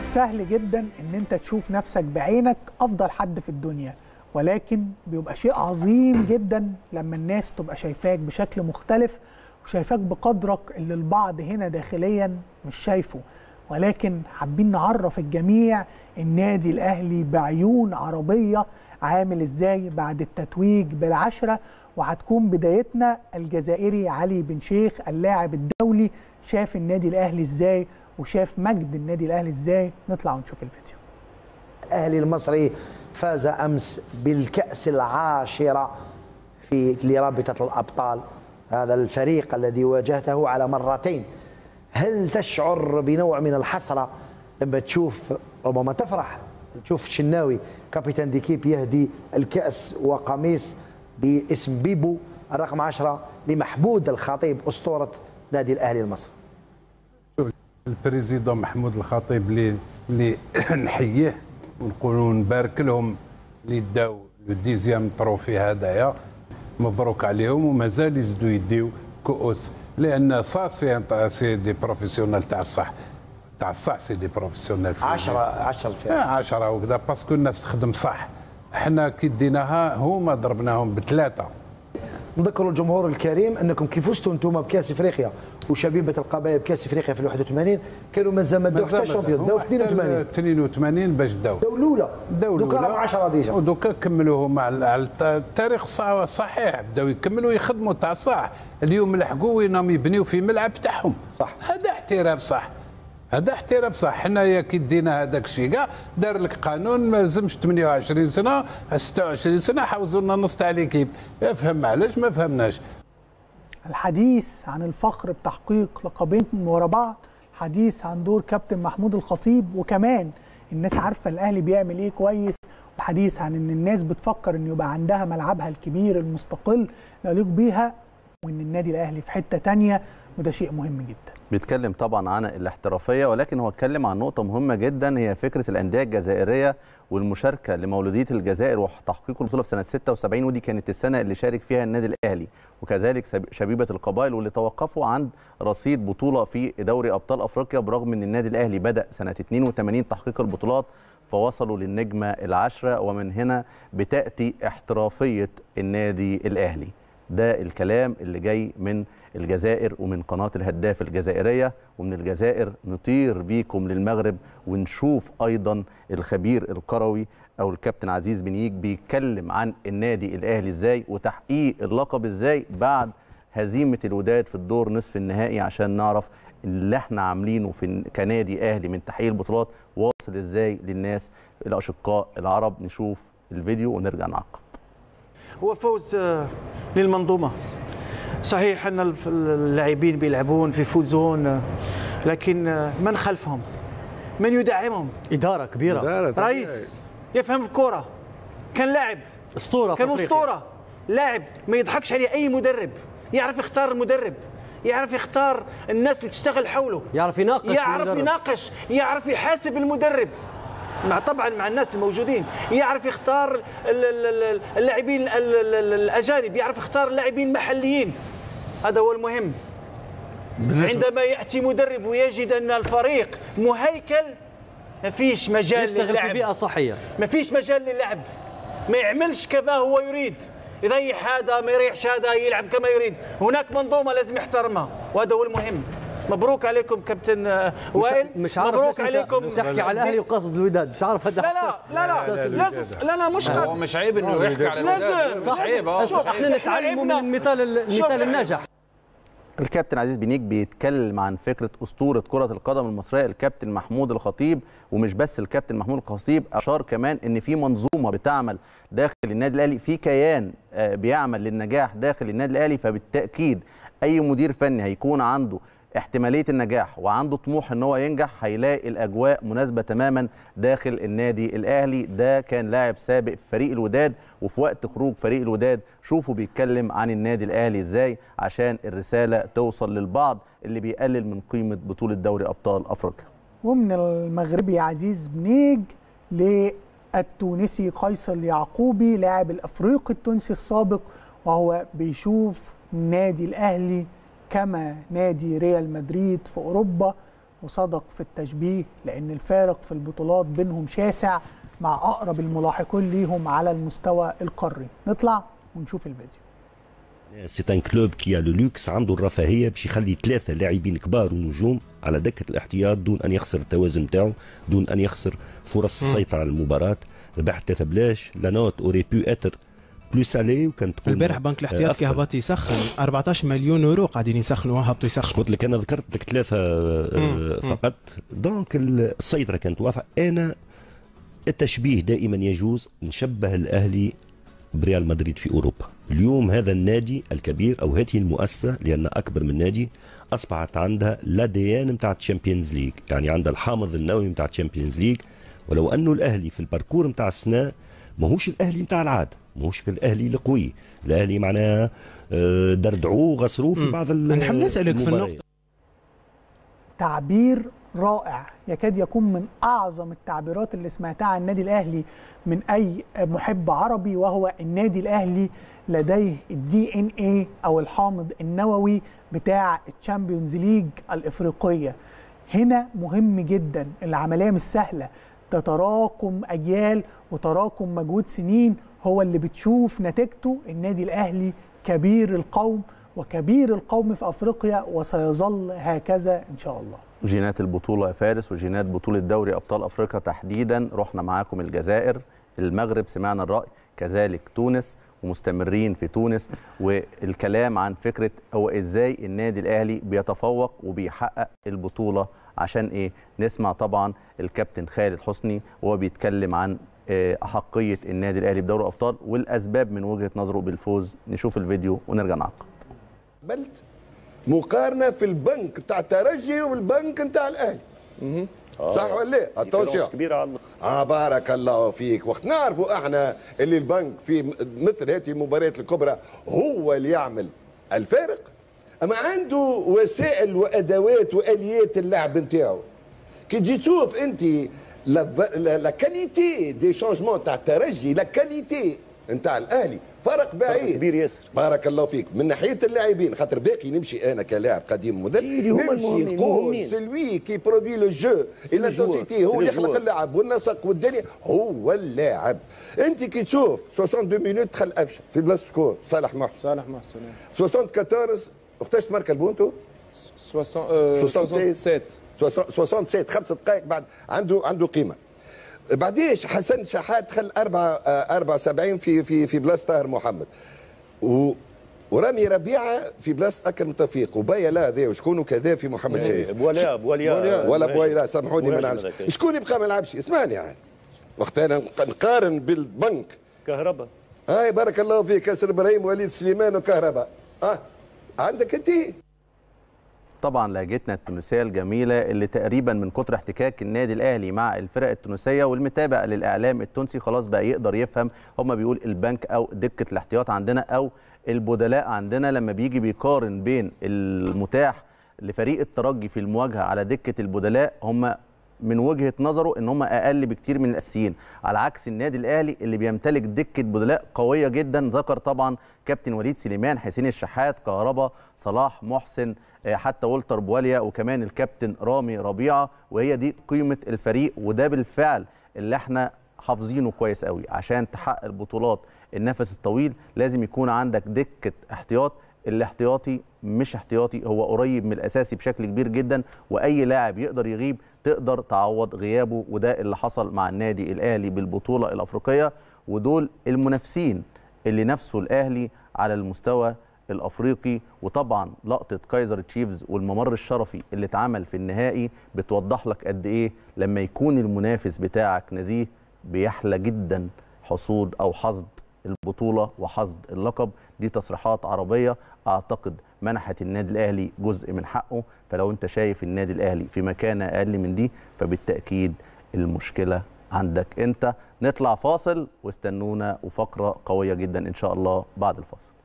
سهل جدا ان انت تشوف نفسك بعينك افضل حد في الدنيا ولكن بيبقى شيء عظيم جدا لما الناس تبقى شايفاك بشكل مختلف وشايفاك بقدرك اللي البعض هنا داخليا مش شايفه ولكن حابين نعرف الجميع النادي الاهلي بعيون عربيه عامل ازاي بعد التتويج بالعشره وهتكون بدايتنا الجزائري علي بن شيخ اللاعب الدولي شاف النادي الاهلي ازاي وشاف مجد النادي الاهلي ازاي نطلع ونشوف الفيديو الاهلي المصري فاز امس بالكاس العاشره في لرابطه الابطال هذا الفريق الذي واجهته على مرتين هل تشعر بنوع من الحسره لما تشوف ربما تفرح تشوف شناوي كابيتان ديكيب يهدي الكاس وقميص باسم بيبو الرقم 10 لمحمود الخطيب اسطوره نادي الاهلي المصري البريزيدون محمود الخطيب اللي اللي نحييه ونقولوا نبارك لهم اللي داو لو ديزيام تروفي هدايا مبروك عليهم ومازال يزيدوا يديو كؤوس لان سا سي سي دي بروفيسيونيل تاع الصح تاع الصح سي دي بروفيسيونيل 10 10 فرق 10 وكذا باسكو الناس تخدم صح احنا كي ديناها هما ضربناهم بثلاثه نذكروا الجمهور الكريم انكم كي فزتوا انتم بكاس افريقيا وشبيبه القبائل بكاس افريقيا في 81 كانوا مازال ما داوش حتى الشامبيون داو 82 82 باش داو داو الاولى داو دوكا راهم 10 ديجا ودوكا كملوه مع التاريخ الصحيح بداو يكملوا يخدموا تاع صح اليوم لحقوا وينهم يبنيوا في ملعب تاعهم صح هذا احتراف صح هذا احتراف صح حنايا كي دينا هذاك الشيء كاع دار لك قانون ما لازمش 28 سنه 26 سنه حوزوا لنا نص تاع ليكيب افهم علاش ما فهمناش الحديث عن الفخر بتحقيق لقبين ورا بعض حديث عن دور كابتن محمود الخطيب وكمان الناس عارفه الاهلي بيعمل ايه كويس وحديث عن ان الناس بتفكر ان يبقى عندها ملعبها الكبير المستقل يليق بيها وان النادي الاهلي في حته تانية وده شيء مهم جدا بيتكلم طبعا عن الاحترافيه ولكن هو اتكلم عن نقطه مهمه جدا هي فكره الانديه الجزائريه والمشاركه لمولوديه الجزائر وتحقيق البطوله في سنه 76 ودي كانت السنه اللي شارك فيها النادي الاهلي وكذلك شبيبه القبائل واللي توقفوا عند رصيد بطوله في دوري ابطال افريقيا برغم ان النادي الاهلي بدا سنه 82 تحقيق البطولات فوصلوا للنجمه العشره ومن هنا بتاتي احترافيه النادي الاهلي ده الكلام اللي جاي من الجزائر ومن قناه الهداف الجزائريه ومن الجزائر نطير بيكم للمغرب ونشوف ايضا الخبير الكروي او الكابتن عزيز بنيك بيتكلم عن النادي الاهلي ازاي وتحقيق اللقب ازاي بعد هزيمه الوداد في الدور نصف النهائي عشان نعرف اللي احنا عاملينه في كنادي اهلي من تحقيق البطولات واصل ازاي للناس الاشقاء العرب نشوف الفيديو ونرجع نعقب هو فوز للمنظومه صحيح ان اللاعبين بيلعبون في فوزون لكن من خلفهم من يدعمهم اداره كبيره إدارة رئيس يفهم الكره كان لاعب اسطوره كان اسطوره لاعب ما يضحكش عليه اي مدرب يعرف يختار المدرب يعرف يختار الناس اللي تشتغل حوله يعرف يناقش يعرف المدرب. يناقش يعرف يحاسب المدرب مع طبعا مع الناس الموجودين يعرف يختار اللاعبين الاجانب يعرف يختار اللاعبين المحليين هذا هو المهم عندما ياتي مدرب ويجد ان الفريق مهيكل ما فيش مجال يشتغل للعب في بيئه صحيه ما فيش مجال للعب ما يعملش كما هو يريد يريح هذا ما يريحش هذا يلعب كما يريد هناك منظومه لازم يحترمها وهذا هو المهم مبروك عليكم كابتن وائل مش عارف مبروك عليكم تحكي على الاهلي وقاصد الوداد مش عارف هذا لا لا لا لا لازم لا لا مش هو مش عيب انه يحكي على الوداد مش عيب اه احنا نتعلم من المثال المثال الناجح الكابتن عزيز بنيك بيتكلم عن فكره اسطوره كره القدم المصريه الكابتن محمود الخطيب ومش بس الكابتن محمود الخطيب اشار كمان ان في منظومه بتعمل داخل النادي الاهلي في كيان بيعمل للنجاح داخل النادي الاهلي فبالتاكيد اي مدير فني هيكون عنده احتماليه النجاح وعنده طموح ان هو ينجح هيلاقي الاجواء مناسبه تماما داخل النادي الاهلي ده كان لاعب سابق في فريق الوداد وفي وقت خروج فريق الوداد شوفوا بيتكلم عن النادي الاهلي ازاي عشان الرساله توصل للبعض اللي بيقلل من قيمه بطوله دوري ابطال افريقيا ومن المغربي عزيز بنيج للتونسي قيصر يعقوبي لاعب الافريقي التونسي السابق وهو بيشوف نادي الاهلي كما نادي ريال مدريد في اوروبا وصدق في التشبيه لان الفارق في البطولات بينهم شاسع مع اقرب الملاحقين ليهم على المستوى القاري نطلع ونشوف الفيديو سي ان كلوب كي لو لوكس عنده الرفاهيه باش يخلي ثلاثه لاعبين كبار ونجوم على دكه الاحتياط دون ان يخسر التوازن نتاعو دون ان يخسر فرص السيطره على المباراه ربح ثلاثه بلاش لا نوت اوري بو اتر بلو سالي وكانت تكون البارح بنك الاحتياط كي هبط يسخن 14 مليون يورو قاعدين يسخنوا هبطوا يسخنوا قلت لك انا ذكرت لك ثلاثه آه، فقط دونك السيطره كانت واضحه انا التشبيه دائما يجوز نشبه الاهلي بريال مدريد في اوروبا اليوم هذا النادي الكبير او هذه المؤسسه لان اكبر من نادي اصبحت عندها لا دي ان نتاع الشامبيونز ليج يعني عندها الحامض النووي نتاع الشامبيونز ليج ولو انه الاهلي في الباركور نتاع السنه ماهوش الاهلي نتاع العاده ماهوش الاهلي القوي الاهلي معناها آه، دردعوه غسروه في مم. بعض أنا نحب نسألك في المباريات. النقطة تعبير رائع يكاد يكون من اعظم التعبيرات اللي سمعتها عن النادي الاهلي من اي محب عربي وهو النادي الاهلي لديه الدي ان اي او الحامض النووي بتاع الشامبيونز ليج الافريقيه هنا مهم جدا العمليه مش سهله ده تراكم اجيال وتراكم مجهود سنين هو اللي بتشوف نتيجته النادي الاهلي كبير القوم وكبير القوم في افريقيا وسيظل هكذا ان شاء الله جينات البطوله يا فارس وجينات بطوله دوري ابطال افريقيا تحديدا رحنا معاكم الجزائر المغرب سمعنا الراي كذلك تونس ومستمرين في تونس والكلام عن فكره هو ازاي النادي الاهلي بيتفوق وبيحقق البطوله عشان ايه نسمع طبعا الكابتن خالد حسني وهو بيتكلم عن آه، احقيه النادي الاهلي بدوري الابطال والاسباب من وجهه نظره بالفوز نشوف الفيديو ونرجع نعقب عملت مقارنه في البنك تاع الترجي والبنك نتاع الاهلي صح ولا لا؟ اتونسيون كبيره على اه بارك الله فيك وقت نعرفوا احنا اللي البنك في مثل هذه المباريات الكبرى هو اللي يعمل الفارق اما عنده وسائل وادوات واليات اللعب نتاعو كي تجي تشوف انت لا كاليتي دي شونجمون تاع الترجي لا كاليتي نتاع الاهلي فرق بعيد كبير ياسر بارك الله فيك من ناحيه اللاعبين خاطر باقي نمشي انا كلاعب قديم مدرب اللي هما نمشي المهمين- نقول المهمين. سلوي كي برودوي لو جو الانتنسيتي هو اللي يخلق اللعب والنسق والدنيا هو اللاعب انت كي تشوف 62 مينوت دخل افشل في بلاصه شكون صالح محسن صالح محسن 74 وقتاش تمارك البونتو 67 67 خمس دقائق بعد عنده عنده قيمه بعديش حسن شحات دخل 4 74 في في في بلاصه طاهر محمد و ورامي ربيعه في بلاصه اكرم توفيق وبايا لا هذا وشكون كذا في محمد شريف بواليا بواليا ولا بويلا سامحوني ما مهاجم نعرفش هذاك. شكون يبقى ما يلعبش اسمعني يعني وقت انا نقارن بالبنك كهرباء هاي بارك الله فيك ياسر ابراهيم وليد سليمان وكهرباء اه عندك انت طبعا لهجتنا التونسيه الجميله اللي تقريبا من كتر احتكاك النادي الاهلي مع الفرق التونسيه والمتابع للاعلام التونسي خلاص بقى يقدر يفهم هما بيقول البنك او دكه الاحتياط عندنا او البدلاء عندنا لما بيجي بيقارن بين المتاح لفريق الترجي في المواجهه على دكه البدلاء هم من وجهه نظره ان هم اقل بكتير من الاساسيين على عكس النادي الاهلي اللي بيمتلك دكه بدلاء قويه جدا ذكر طبعا كابتن وليد سليمان حسين الشحات كهربا صلاح محسن آه، حتى والتر بواليا وكمان الكابتن رامي ربيعه وهي دي قيمه الفريق وده بالفعل اللي احنا حافظينه كويس قوي عشان تحقق البطولات النفس الطويل لازم يكون عندك دكه احتياط الاحتياطي مش احتياطي هو قريب من الاساسي بشكل كبير جدا واي لاعب يقدر يغيب تقدر تعوض غيابه وده اللي حصل مع النادي الاهلي بالبطوله الافريقيه ودول المنافسين اللي نفسوا الاهلي على المستوى الافريقي وطبعا لقطه كايزر تشيفز والممر الشرفي اللي اتعمل في النهائي بتوضح لك قد ايه لما يكون المنافس بتاعك نزيه بيحلى جدا حصول او حصد البطوله وحصد اللقب دي تصريحات عربيه اعتقد منحت النادي الاهلي جزء من حقه فلو انت شايف النادي الاهلي في مكانه اقل من دي فبالتاكيد المشكله عندك انت نطلع فاصل واستنونا وفقره قويه جدا ان شاء الله بعد الفاصل